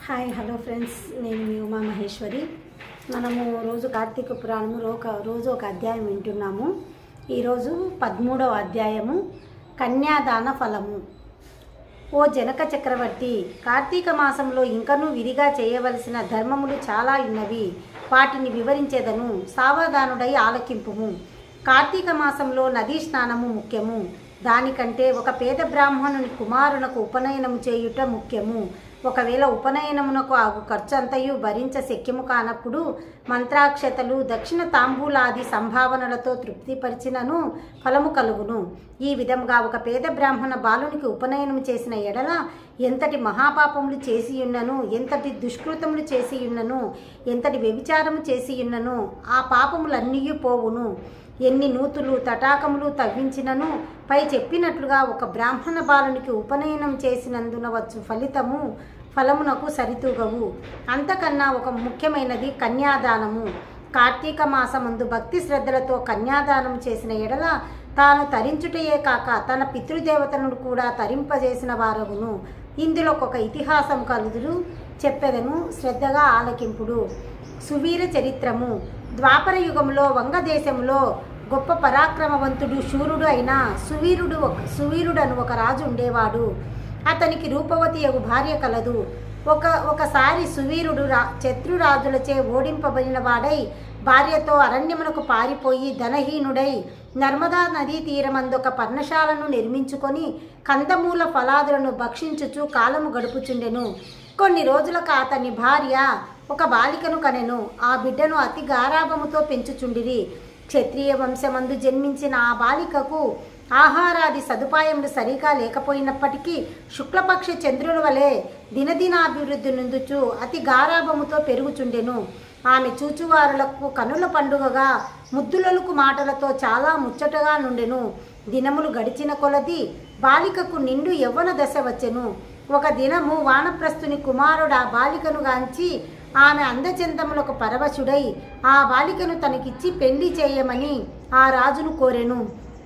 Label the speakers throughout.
Speaker 1: hi hello friends నేను మీ ఉమా మహేశ్వరి మనము రోజు కార్తీక పురాణము రోక రోజు ఒక అధ్యాయం వింటున్నాము ఈరోజు పదమూడవ అధ్యాయము కన్యాదాన ఫలము ఓ జనక చక్రవర్తి కార్తీక మాసంలో ఇంకనూ విధిగా చేయవలసిన ధర్మములు చాలా ఉన్నవి వాటిని వివరించేదను సావధానుడై ఆలకింపుము కార్తీక మాసంలో నదీ స్నానము ముఖ్యము దానికంటే ఒక పేద బ్రాహ్మణుని కుమారునకు ఉపనయనము చేయుట ముఖ్యము ఒకవేళ ఉపనయనమునకు ఆగు ఖర్చు అంతయు భరించ శక్యము కానప్పుడు మంత్రాక్షతలు దక్షిణ తాంబూలాది సంభావనలతో తృప్తిపరిచినను ఫలము కలుగును ఈ విధంగా ఒక పేద బ్రాహ్మణ బాలునికి ఉపనయనం చేసిన ఎడల ఎంతటి మహాపాపములు చేసి ఉన్నను ఎంతటి దుష్కృతములు చేసి ఉన్నను ఎంతటి వ్యభిచారము చేసి ఉన్నను ఆ పాపములన్నీ పోవును ఎన్ని నూతులు తటాకములు తవ్వించినను పై చెప్పినట్లుగా ఒక బ్రాహ్మణ బాలునికి ఉపనయనం చేసినందున వచ్చు ఫలితము ఫలమునకు సరితూగవు అంతకన్నా ఒక ముఖ్యమైనది కన్యాదానము కార్తీక మాసమందు భక్తి శ్రద్ధలతో కన్యాదానం చేసిన ఎడల తాను తరించుటయే కాక తన పితృదేవతలను కూడా తరింపజేసిన వారగును ఇందులో ఒక ఇతిహాసం కలుదురు చెప్పెదను శ్రద్ధగా ఆలకింపుడు సువీర చరిత్రము ద్వాపర యుగంలో వంగదేశంలో గొప్ప పరాక్రమవంతుడు శూరుడు అయిన సువీరుడు ఒక సువీరుడను ఒక రాజు ఉండేవాడు అతనికి రూపవతి యగు భార్య కలదు ఒక ఒకసారి సువీరుడు రా శత్రురాజులచే ఓడింపబడిన వాడై భార్యతో అరణ్యమునకు పారిపోయి ధనహీనుడై నర్మదా నదీ తీరమందొక పర్ణశాలను నిర్మించుకొని కందమూల ఫలాదులను భక్షించుచు కాలము గడుపుచుండెను కొన్ని రోజులకు అతని భార్య ఒక బాలికను కనెను ఆ బిడ్డను అతి గారాభముతో పెంచుచుండిరి క్షత్రియ వంశమందు జన్మించిన ఆ బాలికకు ఆహారాది సదుపాయములు సరిగా లేకపోయినప్పటికీ శుక్లపక్ష చంద్రుల వలె దినదినాభివృద్ధి నుందుచు అతి గారాభముతో పెరుగుచుండెను ఆమె చూచువారులకు కనుల పండుగగా ముద్దులలకు మాటలతో చాలా ముచ్చటగా నుండెను దినములు గడిచిన కొలది బాలికకు నిండు యవ్వన దశ వచ్చెను ఒక దినము వానప్రస్థుని కుమారుడు ఆ బాలికను గాంచి ఆమె అందచందములకు పరవశుడై ఆ బాలికను తనకిచ్చి పెళ్లి చేయమని ఆ రాజును కోరెను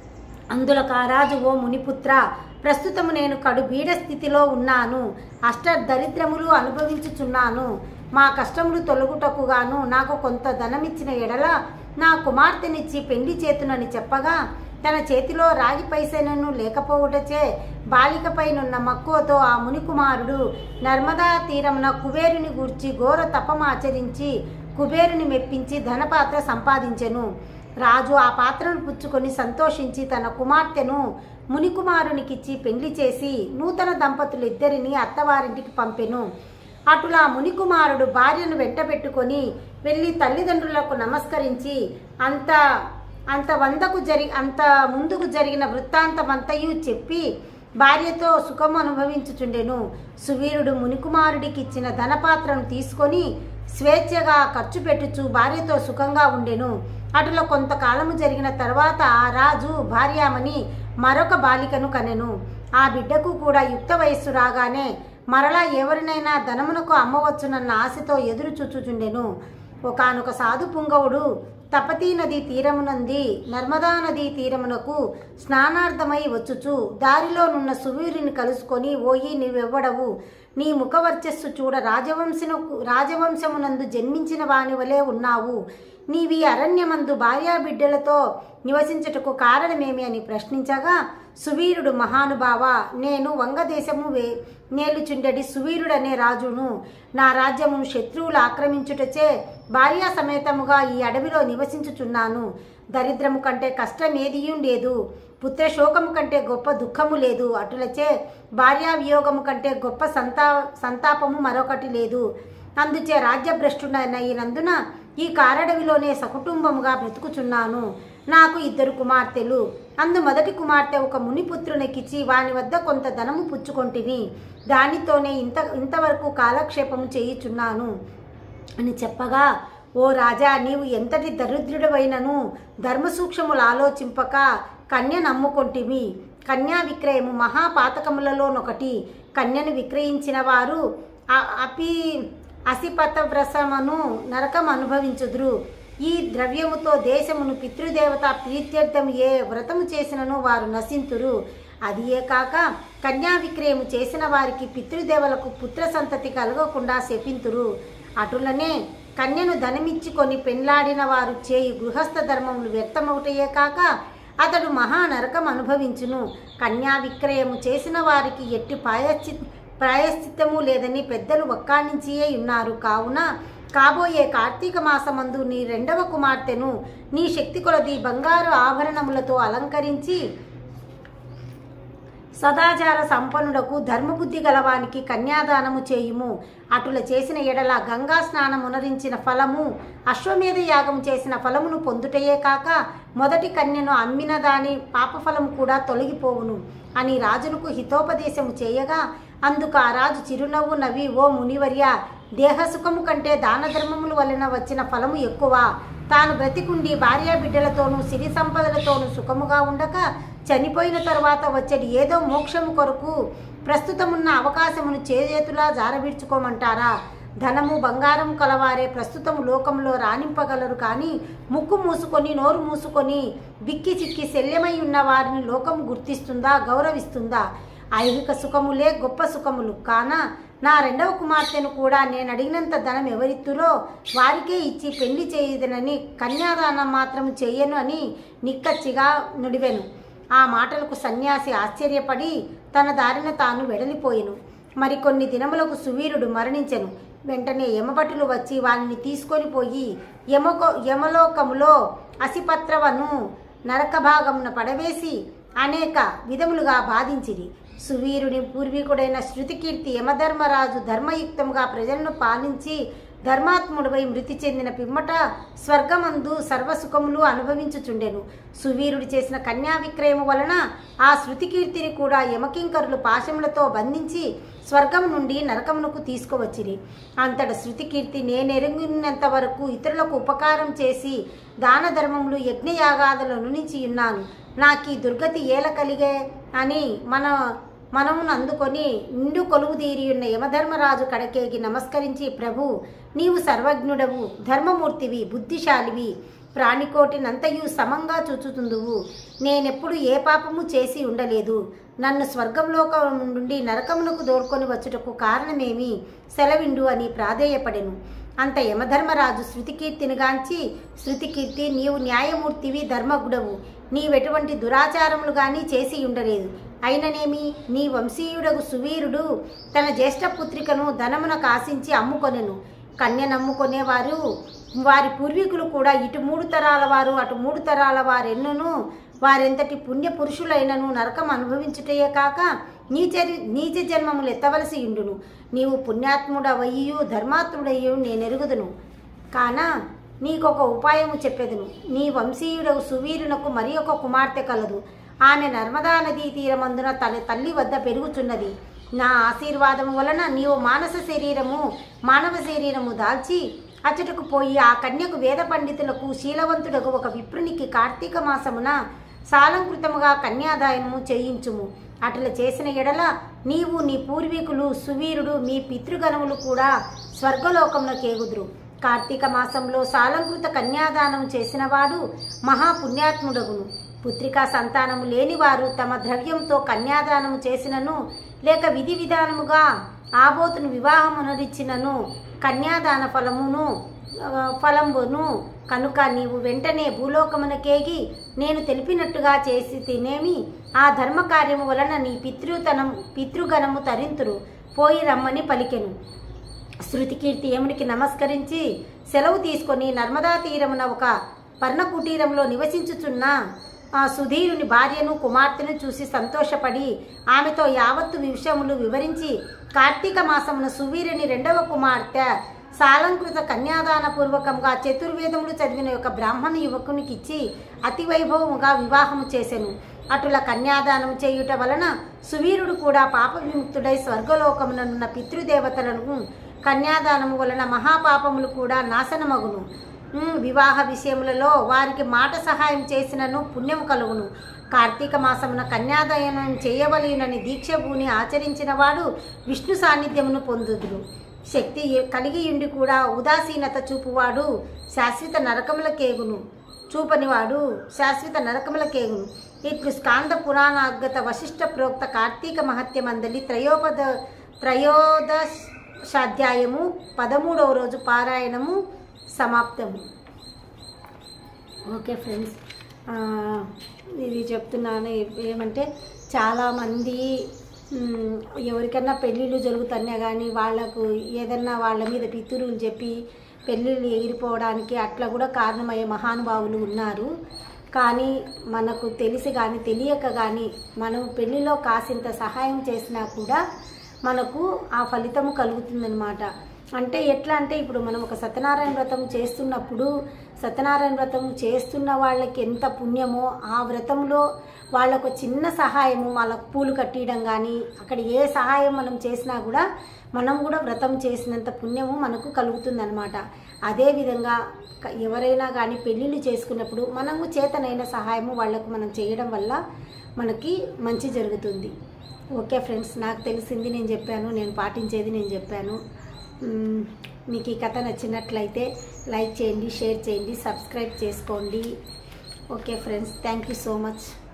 Speaker 1: అందులకు ఆ రాజు ఓ మునిపుత్ర ప్రస్తుతము నేను కడు బీడ స్థితిలో ఉన్నాను అష్ట దరిద్రములు అనుభవించుచున్నాను మా కష్టములు తొలగుటకు గాను నాకు కొంత ధనమిచ్చిన ఎడల నా కుమార్తెనిచ్చి పెళ్లి చేతునని చెప్పగా తన చేతిలో రాగి పైసెనను లేకపోవుటచే బాలికపైనున్న మక్కువతో ఆ మునికుమారుడు నర్మదా తీరమున కుబేరుని గూర్చి ఘోర తపమాచరించి కుబేరుని మెప్పించి ధనపాత్ర సంపాదించెను రాజు ఆ పాత్రను పుచ్చుకొని సంతోషించి తన కుమార్తెను మునికుమారునికిచ్చి పెళ్లి చేసి నూతన దంపతులిద్దరిని అత్తవారింటికి పంపెను అటులా మునికుమారుడు భార్యను వెంటబెట్టుకొని వెళ్ళి తల్లిదండ్రులకు నమస్కరించి అంత అంత వందకు జరి అంత ముందుకు జరిగిన వృత్తాంతమంతయు చెప్పి భార్యతో సుఖము అనుభవించుచుండెను సువీరుడు మునికుమారుడికి ఇచ్చిన ధనపాత్రను తీసుకొని స్వేచ్ఛగా ఖర్చు పెట్టుచు భార్యతో సుఖంగా ఉండెను అటులో కొంతకాలము జరిగిన తర్వాత ఆ రాజు భార్యామని మరొక బాలికను కనెను ఆ బిడ్డకు కూడా యుక్త వయస్సు రాగానే మరలా ఎవరినైనా ధనమునకు అమ్మవచ్చునన్న ఆశతో ఎదురు చూచుచుండెను ఒకనొక సాధు పుంగవుడు తపతీ నదీ తీరమునంది నర్మదా నదీ తీరమునకు స్నానార్థమై వచ్చుచు దారిలోనున్న సువీరుని కలుసుకొని ఓయి నీవెవ్వడవు నీ ముఖవర్చస్సు చూడ రాజవంశమునకు రాజవంశమునందు జన్మించిన వాని వలె ఉన్నావు నీవి అరణ్యమందు భార్యాబిడ్డలతో నివసించుటకు కారణమేమి అని ప్రశ్నించగా సువీరుడు మహానుభావ నేను వంగదేశము వే నేలుచుండెడి సువీరుడనే రాజును నా రాజ్యమును శత్రువులు ఆక్రమించుటచే భార్యా సమేతముగా ఈ అడవిలో నివసించుచున్నాను దరిద్రము కంటే కష్టమేదియూ లేదు పుత్రశోకము కంటే గొప్ప దుఃఖము లేదు అటులచే భార్యా వియోగము కంటే గొప్ప సంతా సంతాపము మరొకటి లేదు అందుచే రాజ్యభ్రష్టుడైనందున ఈ కారడవిలోనే సకుటుంబముగా బ్రతుకుచున్నాను నాకు ఇద్దరు కుమార్తెలు అందు మొదటి కుమార్తె ఒక మునిపుత్రునికిచ్చి వాని వద్ద కొంత ధనము పుచ్చుకొంటిని దానితోనే ఇంత ఇంతవరకు కాలక్షేపము చేయుచున్నాను అని చెప్పగా ఓ రాజా నీవు ఎంతటి దరిద్రుడవైనను ధర్మసూక్ష్మములు ఆలోచింపక కన్య నమ్ముకొంటివి కన్యా విక్రయము మహాపాతకములలోనొకటి కన్యను విక్రయించిన వారు అపి అసిపతవ్రసమును నరకం అనుభవించుదురు ఈ ద్రవ్యముతో దేశమును పితృదేవత ప్రీత్యర్థం ఏ వ్రతము చేసినను వారు నశింతురు అదియే కాక కన్యా విక్రయము చేసిన వారికి పితృదేవులకు పుత్ర సంతతి కలగకుండా శపింతురు అటులనే కన్యను ధనమిచ్చుకొని పెండ్లాడిన వారు చేయి గృహస్థ ధర్మములు వ్యర్థమవుటయే కాక అతడు మహా నరకం అనుభవించును కన్యా విక్రయము చేసిన వారికి ఎట్టి ప్రాయశ్చి ప్రాయశ్చిత్తము లేదని పెద్దలు ఒక్కానించియే ఉన్నారు కావున కాబోయే కార్తీక మాసమందు నీ రెండవ కుమార్తెను నీ శక్తి కొలది బంగారు ఆభరణములతో అలంకరించి సదాచార సంపన్నుడకు ధర్మబుద్ధి గలవానికి కన్యాదానము చేయుము అటుల చేసిన ఎడల గంగా స్నానం ఉనరించిన ఫలము అశ్వమేధ యాగం చేసిన ఫలమును పొందుటయే కాక మొదటి కన్యను అమ్మిన దాని పాపఫలము కూడా తొలగిపోవును అని రాజునకు హితోపదేశము చేయగా అందుకు ఆ రాజు చిరునవ్వు నవ్వి ఓ మునివర్య దేహసుఖము కంటే దాన ధర్మముల వలన వచ్చిన ఫలము ఎక్కువ తాను బ్రతికుండి భార్యా బిడ్డలతోనూ సిరి సంపదలతోనూ సుఖముగా ఉండక చనిపోయిన తర్వాత వచ్చేది ఏదో మోక్షము కొరకు ప్రస్తుతమున్న అవకాశమును చేజేతులా జారవిడ్చుకోమంటారా ధనము బంగారం కలవారే ప్రస్తుతం లోకంలో రాణింపగలరు కానీ ముక్కు మూసుకొని నోరు మూసుకొని బిక్కి చిక్కి శల్యమై ఉన్న వారిని లోకము గుర్తిస్తుందా గౌరవిస్తుందా ఐహిక సుఖములే గొప్ప సుఖములు కాన నా రెండవ కుమార్తెను కూడా నేను అడిగినంత ధనం ఎవరిత్తురో వారికే ఇచ్చి పెళ్లి చేయదనని కన్యాదానం మాత్రం చెయ్యను అని నిక్కచ్చిగా నుడివెను ఆ మాటలకు సన్యాసి ఆశ్చర్యపడి తన దారిన తాను వెడలిపోయెను మరికొన్ని దినములకు సువీరుడు మరణించెను వెంటనే యమభటులు వచ్చి వారిని తీసుకొని పోయి యమకో యమలోకములో అసిపత్రవను నరక భాగమున పడవేసి అనేక విధములుగా బాధించిరి సువీరుని పూర్వీకుడైన శృతికీర్తి యమధర్మరాజు ధర్మయుక్తముగా ప్రజలను పాలించి ధర్మాత్ముడిపై మృతి చెందిన పిమ్మట స్వర్గమందు సర్వసుఖములు అనుభవించుచుండెను సువీరుడు చేసిన కన్యా విక్రయము వలన ఆ శృతికీర్తిని కూడా యమకింకరులు పాశములతో బంధించి స్వర్గం నుండి నరకమునకు తీసుకువచ్చిరి అంతట శృతికీర్తి నేనెరుగున్నంత వరకు ఇతరులకు ఉపకారం చేసి దాన ధర్మములు యజ్ఞయాగాదులను నుంచి ఉన్నాను నాకు ఈ దుర్గతి ఏల కలిగే అని మన మనమును అందుకొని నిండు కొలువు తీరి ఉన్న యమధర్మరాజు కడకేగి నమస్కరించి ప్రభు నీవు సర్వజ్ఞుడవు ధర్మమూర్తివి బుద్ధిశాలివి ప్రాణికోటినంతయు సమంగా చూచుతుందువు నేనెప్పుడు ఏ పాపము చేసి ఉండలేదు నన్ను స్వర్గంలోకం నుండి నరకమునకు దోర్కొని వచ్చుటకు కారణమేమి సెలవిండు అని ప్రాధేయపడెను అంత యమధర్మరాజు శృతికీర్తినిగాంచి శృతికీర్తి నీవు న్యాయమూర్తివి ధర్మగుడవు నీవెటువంటి దురాచారములు గాని చేసి ఉండలేదు అయిననేమి నీ వంశీయుడగు సువీరుడు తన జ్యేష్ఠ పుత్రికను ధనమునకు ఆశించి అమ్ముకొనెను కన్య నమ్ముకొనేవారు వారి పూర్వీకులు కూడా ఇటు మూడు తరాల వారు అటు మూడు తరాల వారెన్నును వారెంతటి పుణ్య పురుషులైనను నరకం అనుభవించుటయే కాక నీచ నీచ జన్మములు ఎత్తవలసి ఉండును నీవు పుణ్యాత్ముడవయ్యు ధర్మాత్ముడయ్యు నేనెరుగుదును కాన నీకొక ఉపాయము చెప్పెదను నీ వంశీయుడకు సువీరునకు మరి ఒక కుమార్తె కలదు ఆమె నర్మదా నదీ తీరమందున తన తల్లి వద్ద పెరుగుచున్నది నా ఆశీర్వాదము వలన నీవు మానస శరీరము మానవ శరీరము దాల్చి అచ్చటకు పోయి ఆ కన్యకు వేద పండితులకు శీలవంతుడకు ఒక విప్రునికి కార్తీక మాసమున సాలంకృతముగా కన్యాదాయము చేయించుము అట్లా చేసిన ఎడల నీవు నీ పూర్వీకులు సువీరుడు మీ పితృగణములు కూడా స్వర్గలోకమునకేగుదురు కార్తీక మాసంలో సాలంకృత కన్యాదానం చేసినవాడు మహాపుణ్యాత్ముడగును పుత్రికా సంతానము లేనివారు తమ ద్రవ్యంతో కన్యాదానం చేసినను లేక విధి విధానముగా ఆబోతును వివాహమునరిచ్చినను కన్యాదాన ఫలమును ఆ, ఫలంబును కనుక నీవు వెంటనే భూలోకమునకేగి నేను తెలిపినట్టుగా చేసి తినేమి ఆ ధర్మ కార్యము వలన నీ పితృతనం పితృగణము తరింతురు పోయి రమ్మని పలికెను శృతికీర్తి యమునికి నమస్కరించి సెలవు తీసుకొని నర్మదా తీరమున ఒక పర్ణకుటీరంలో నివసించుచున్న ఆ సుధీరుని భార్యను కుమార్తెను చూసి సంతోషపడి ఆమెతో యావత్తు విషయములు వివరించి కార్తీక మాసమున సువీరుని రెండవ కుమార్తె సాలంకృత కన్యాదాన పూర్వకంగా చతుర్వేదములు చదివిన యొక్క బ్రాహ్మణ యువకునికి ఇచ్చి అతి వైభవముగా వివాహము చేసెను అటుల కన్యాదానం చేయుట వలన సువీరుడు కూడా పాప విముక్తుడై స్వర్గలోకముననున్న పితృదేవతలను కన్యాదానము వలన మహాపాపములు కూడా నాశనమగును ఉమ్, వివాహ విషయములలో వారికి మాట సహాయం చేసినను పుణ్యము కలుగును కార్తీక మాసమున కన్యాదానం చేయవలెనని దీక్ష భూని ఆచరించిన వాడు విష్ణు సాన్నిధ్యమును పొందుదురు శక్తి కలిగి ఉండి కూడా ఉదాసీనత చూపువాడు శాశ్వత నరకములకేగును చూపనివాడు శాశ్వత నరకములకేగును ఇట్లు స్కాంద పురాణాగత వశిష్ట ప్రోక్త కార్తీక మహత్య మందలి త్రయోపద త్రయోదశాధ్యాయము పదమూడవ రోజు పారాయణము సమాప్తము ఓకే ఫ్రెండ్స్ ఆ, ఇది చెప్తున్నాను ఏ- ఏమంటే చాలామంది మ్, ఎవరికన్నా పెళ్ళిళ్ళు జరుగుతున్నా కానీ వాళ్ళకు ఏదన్నా వాళ్ళ మీద పితురులు చెప్పి పెళ్ళిళ్ళు ఎగిరిపోవడానికి అట్లా కూడా కారణమయ్యే మహానుభావులు ఉన్నారు కానీ మనకు తెలిసి కానీ తెలియక కానీ మనం పెళ్ళిలో కాసింత సహాయం చేసినా కూడా మనకు ఆ ఫలితము కలుగుతుందనమాట అంటే ఎట్లా అంటే ఇప్పుడు మనం ఒక సత్యనారాయణ వ్రతం చేస్తున్నప్పుడు సత్యనారాయణ వ్రతం చేస్తున్న వాళ్ళకి ఎంత పుణ్యమో ఆ వ్రతంలో వాళ్ళకు చిన్న సహాయము వాళ్ళకు పూలు కట్టియడం కానీ అక్కడ ఏ సహాయం మనం చేసినా కూడా మనం కూడా వ్రతం చేసినంత పుణ్యము మనకు కలుగుతుందన్నమాట అదేవిధంగా క- ఎవరైనా కానీ పెళ్ళిళ్ళు చేసుకున్నప్పుడు మనము చేతనైన సహాయము వాళ్ళకు మనం చేయడం వల్ల మనకి మంచి జరుగుతుంది ఓకే ఫ్రెండ్స్ నాకు తెలిసింది నేను చెప్పాను నేను పాటించేది నేను చెప్పాను మ్మ్, మీకు ఈ కథ నచ్చినట్లయితే లైక్ చేయండి షేర్ చేయండి సబ్స్క్రైబ్ చేసుకోండి okay friends thank you so much